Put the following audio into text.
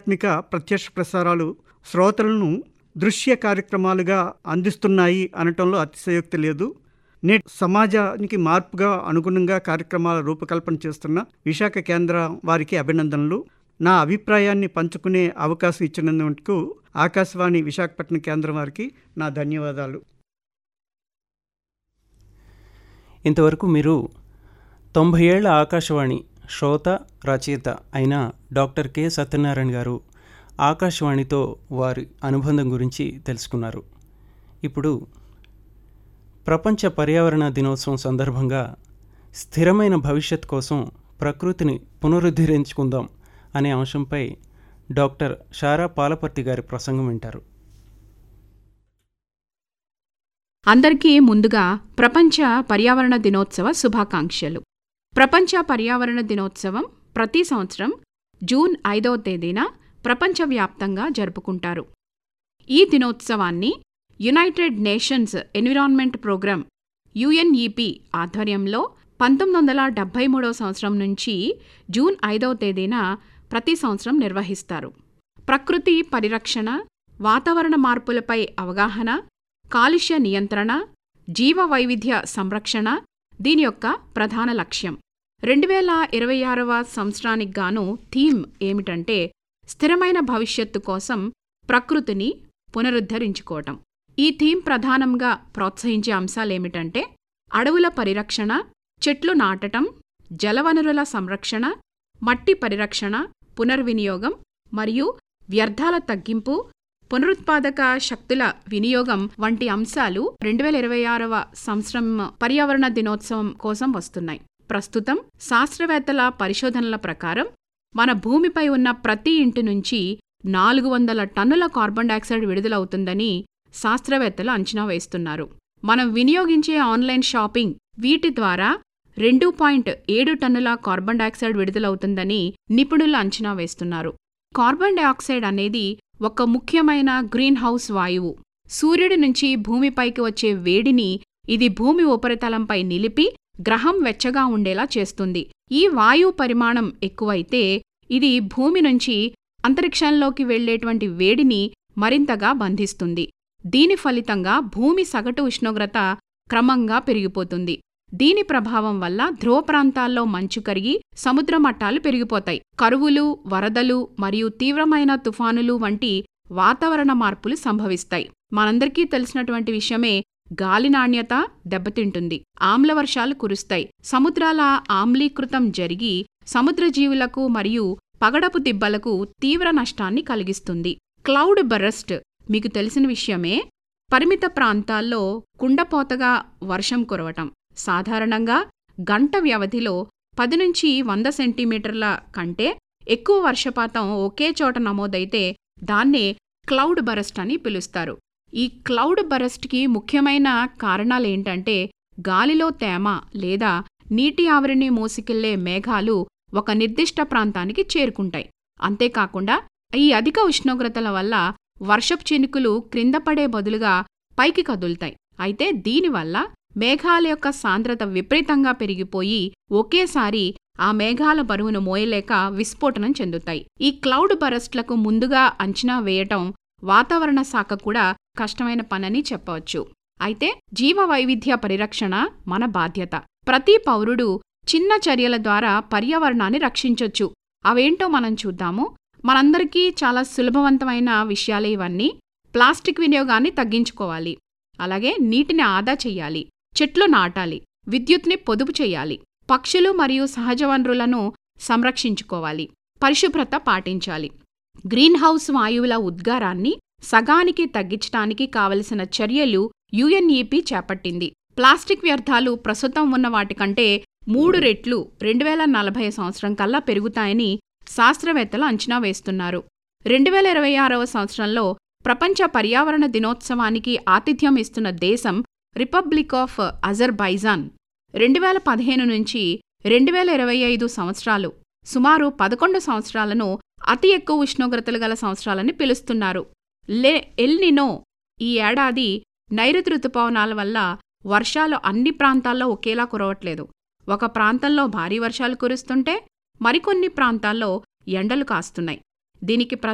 ఆధ్యాత్మిక ప్రత్యక్ష ప్రసారాలు శ్రోతలను దృశ్య కార్యక్రమాలుగా అందిస్తున్నాయి అనటంలో అతిశయోక్తి లేదు నేటి సమాజానికి మార్పుగా అనుగుణంగా కార్యక్రమాల రూపకల్పన చేస్తున్న విశాఖ కేంద్ర వారికి అభినందనలు నా అభిప్రాయాన్ని పంచుకునే అవకాశం ఇచ్చినందుకు ఆకాశవాణి విశాఖపట్నం కేంద్రం వారికి నా ధన్యవాదాలు ఇంతవరకు మీరు తొంభై ఏళ్ల ఆకాశవాణి శ్రోత రచయిత అయిన డాక్టర్ కె సత్యనారాయణ గారు ఆకాశవాణితో వారి అనుబంధం గురించి తెలుసుకున్నారు ఇప్పుడు ప్రపంచ పర్యావరణ దినోత్సవం సందర్భంగా స్థిరమైన భవిష్యత్ కోసం ప్రకృతిని పునరుద్ధరించుకుందాం అనే అంశంపై డాక్టర్ షారా పాలపర్తి గారి ప్రసంగం వింటారు అందరికీ ముందుగా ప్రపంచ పర్యావరణ దినోత్సవ శుభాకాంక్షలు ప్రపంచ పర్యావరణ దినోత్సవం ప్రతి సంవత్సరం జూన్ ఐదవ తేదీన ప్రపంచవ్యాప్తంగా జరుపుకుంటారు ఈ దినోత్సవాన్ని United Nations environment programme U N E P ఆధ్వర్యంలో పంతొమ్మిది వందల డెబ్భై మూడవ సంవత్సరం నుంచి జూన్ ఐదవ తేదీన ప్రతి సంవత్సరం నిర్వహిస్తారు ప్రకృతి పరిరక్షణ వాతావరణ మార్పులపై అవగాహన కాలుష్య నియంత్రణ జీవ వైవిధ్య సంరక్షణ దీని యొక్క ప్రధాన లక్ష్యం రెండు వేల ఇరవై ఆరవ సంవత్సరానికి గాను థీమ్ ఏమిటంటే స్థిరమైన భవిష్యత్తు కోసం ప్రకృతిని పునరుద్ధరించుకోవటం ఈ థీమ్ ప్రధానంగా ప్రోత్సహించే అంశాలేమిటంటే అడవుల పరిరక్షణ చెట్లు నాటటం జలవనరుల సంరక్షణ మట్టి పరిరక్షణ పునర్వినియోగం మరియు వ్యర్థాల తగ్గింపు పునరుత్పాదక శక్తుల వినియోగం వంటి అంశాలు రెండు వేల ఇరవై ఆరవ సంవత్సరం పర్యావరణ దినోత్సవం కోసం వస్తున్నాయి ప్రస్తుతం శాస్త్రవేత్తల పరిశోధనల ప్రకారం మన భూమిపై ఉన్న ప్రతి ఇంటి నుంచి నాలుగు వందల టన్నుల కార్బన్ డయాక్సైడ్ విడుదలవుతుందని శాస్త్రవేత్తలు అంచనా వేస్తున్నారు మనం వినియోగించే ఆన్లైన్ షాపింగ్ వీటి ద్వారా రెండు పాయింట్ ఏడు టన్నుల కార్బన్ డయాక్సైడ్ విడుదలవుతుందని నిపుణులు అంచనా వేస్తున్నారు కార్బన్ డయాక్సైడ్ అనేది ఒక ముఖ్యమైన గ్రీన్ హౌస్ వాయువు సూర్యుడి నుంచి భూమిపైకి వచ్చే వేడిని ఇది భూమి ఉపరితలంపై నిలిపి గ్రహం వెచ్చగా ఉండేలా చేస్తుంది ఈ వాయువు పరిమాణం ఎక్కువైతే ఇది భూమి నుంచి అంతరిక్షంలోకి వెళ్లేటువంటి వేడిని మరింతగా బంధిస్తుంది దీని ఫలితంగా భూమి సగటు ఉష్ణోగ్రత క్రమంగా పెరిగిపోతుంది దీని ప్రభావం వల్ల ధ్రువ ప్రాంతాల్లో మంచు కరిగి సముద్ర మట్టాలు పెరిగిపోతాయి కరువులు వరదలు మరియు తీవ్రమైన తుఫానులు వంటి వాతావరణ మార్పులు సంభవిస్తాయి మనందరికీ తెలిసినటువంటి విషయమే గాలి నాణ్యత దెబ్బతింటుంది ఆమ్ల వర్షాలు కురుస్తాయి సముద్రాల ఆమ్లీకృతం జరిగి సముద్ర జీవులకు మరియు పగడపు దిబ్బలకు తీవ్ర నష్టాన్ని కలిగిస్తుంది క్లౌడ్ బరస్ట్ మీకు తెలిసిన విషయమే పరిమిత ప్రాంతాల్లో కుండపోతగా వర్షం కురవటం సాధారణంగా గంట వ్యవధిలో పది నుంచి వంద సెంటీమీటర్ల కంటే ఎక్కువ వర్షపాతం ఒకే చోట నమోదైతే దాన్నే క్లౌడ్ బరస్ట్ అని పిలుస్తారు ఈ క్లౌడ్ బరస్ట్కి ముఖ్యమైన కారణాలేంటంటే గాలిలో తేమ లేదా నీటి ఆవిరిని మోసికెళ్లే మేఘాలు ఒక నిర్దిష్ట ప్రాంతానికి చేరుకుంటాయి అంతేకాకుండా ఈ అధిక ఉష్ణోగ్రతల వల్ల వర్షపు చినుకులు క్రింద పడే బదులుగా పైకి కదులుతాయి అయితే దీనివల్ల మేఘాల యొక్క సాంద్రత విపరీతంగా పెరిగిపోయి ఒకేసారి ఆ మేఘాల బరువును మోయలేక విస్ఫోటనం చెందుతాయి ఈ క్లౌడ్ బరస్ట్లకు ముందుగా అంచనా వేయటం వాతావరణ శాఖ కూడా కష్టమైన పనని చెప్పవచ్చు అయితే జీవ వైవిధ్య పరిరక్షణ మన బాధ్యత ప్రతి పౌరుడు చిన్న చర్యల ద్వారా పర్యావరణాన్ని రక్షించొచ్చు అవేంటో మనం చూద్దాము మనందరికీ చాలా సులభవంతమైన విషయాలే ఇవన్నీ ప్లాస్టిక్ వినియోగాన్ని తగ్గించుకోవాలి అలాగే నీటిని ఆదా చెయ్యాలి చెట్లు నాటాలి విద్యుత్ని పొదుపు చెయ్యాలి పక్షులు మరియు సహజ వనరులను సంరక్షించుకోవాలి పరిశుభ్రత పాటించాలి గ్రీన్ హౌస్ వాయువుల ఉద్గారాన్ని సగానికి తగ్గించటానికి కావలసిన చర్యలు యుఎన్ఈపి చేపట్టింది ప్లాస్టిక్ వ్యర్థాలు ప్రస్తుతం ఉన్న వాటికంటే మూడు రెట్లు రెండు వేల నలభై సంవత్సరం కల్లా పెరుగుతాయని శాస్త్రవేత్తలు అంచనా వేస్తున్నారు రెండు వేల ఇరవై ఆరవ సంవత్సరంలో ప్రపంచ పర్యావరణ దినోత్సవానికి ఆతిథ్యం ఇస్తున్న దేశం రిపబ్లిక్ ఆఫ్ అజర్బైజాన్ రెండు వేల పదిహేను నుంచి రెండు వేల ఇరవై ఐదు సంవత్సరాలు సుమారు పదకొండు సంవత్సరాలను అతి ఎక్కువ ఉష్ణోగ్రతలు గల సంవత్సరాలని పిలుస్తున్నారు లే ఎల్నినో ఈ ఏడాది నైరుతి రుతుపవనాల వల్ల వర్షాలు అన్ని ప్రాంతాల్లో ఒకేలా కురవట్లేదు ఒక ప్రాంతంలో భారీ వర్షాలు కురుస్తుంటే మరికొన్ని ప్రాంతాల్లో ఎండలు కాస్తున్నాయి దీనికి